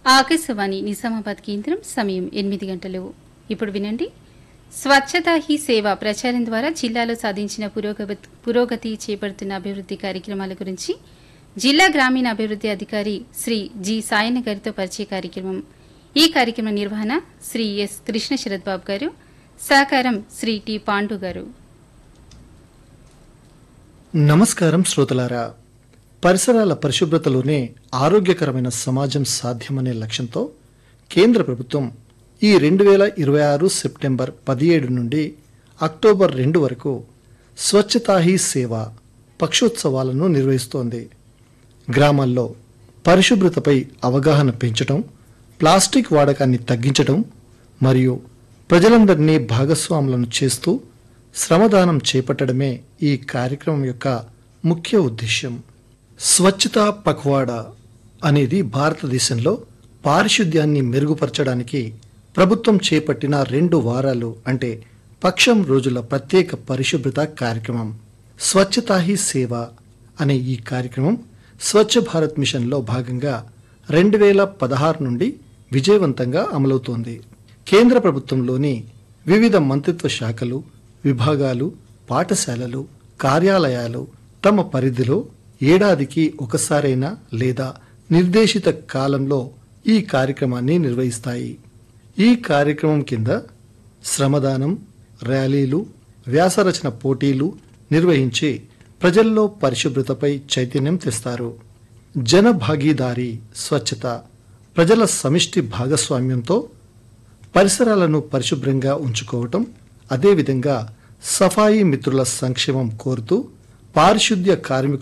ఆకాశవాణి నిజామాబాద్ కేంద్రం సమయం ఎనిమిది గంటలు ఇప్పుడు వినండి స్వచ్ఛతా హీ సేవ ప్రచారం ద్వారా జిల్లాలో సాధించిన పురోగతి పురోగతి చేపడుతున్న అభివృద్ధి కార్యక్రమాల గురించి జిల్లా గ్రామీణ అభివృద్ధి అధికారి శ్రీ జి సాయన గారితో పరిచయ కార్యక్రమం ఈ కార్యక్రమ నిర్వహణ శ్రీ ఎస్ కృష్ణ శరత్ బాబు గారు సహకారం శ్రీ టి పాండు గారు నమస్కారం శ్రోతలారా పరిసరాల పరిశుభ్రతలోనే ఆరోగ్యకరమైన సమాజం సాధ్యమనే లక్ష్యంతో కేంద్ర ప్రభుత్వం ఈ రెండు వేల ఇరవై ఆరు సెప్టెంబర్ పదిహేడు నుండి అక్టోబర్ రెండు వరకు స్వచ్ఛతా హీ సేవ పక్షోత్సవాలను నిర్వహిస్తోంది గ్రామాల్లో పరిశుభ్రతపై అవగాహన పెంచడం ప్లాస్టిక్ వాడకాన్ని తగ్గించడం మరియు ప్రజలందరినీ భాగస్వాములను చేస్తూ శ్రమదానం చేపట్టడమే ఈ కార్యక్రమం యొక్క ముఖ్య ఉద్దేశ్యం స్వచ్ఛతా పక్వాడా అనేది భారతదేశంలో పారిశుద్ధ్యాన్ని మెరుగుపరచడానికి ప్రభుత్వం చేపట్టిన రెండు వారాలు అంటే పక్షం రోజుల ప్రత్యేక పరిశుభ్రత కార్యక్రమం స్వచ్ఛతా హీ సేవ అనే ఈ కార్యక్రమం స్వచ్ఛ భారత్ మిషన్లో భాగంగా రెండు వేల పదహారు నుండి విజయవంతంగా అమలవుతోంది కేంద్ర ప్రభుత్వంలోని వివిధ మంత్రిత్వ శాఖలు విభాగాలు పాఠశాలలు కార్యాలయాలు తమ పరిధిలో ఏడాదికి ఒకసారైనా లేదా నిర్దేశిత కాలంలో ఈ కార్యక్రమాన్ని నిర్వహిస్తాయి ఈ కార్యక్రమం కింద శ్రమదానం ర్యాలీలు వ్యాసరచన పోటీలు నిర్వహించి ప్రజల్లో పరిశుభ్రతపై చైతన్యం తెస్తారు జన భాగీదారీ స్వచ్ఛత ప్రజల సమిష్టి భాగస్వామ్యంతో పరిసరాలను పరిశుభ్రంగా ఉంచుకోవటం అదేవిధంగా సఫాయి మిత్రుల సంక్షేమం కోరుతూ పారిశుద్ధ్య కార్మికుల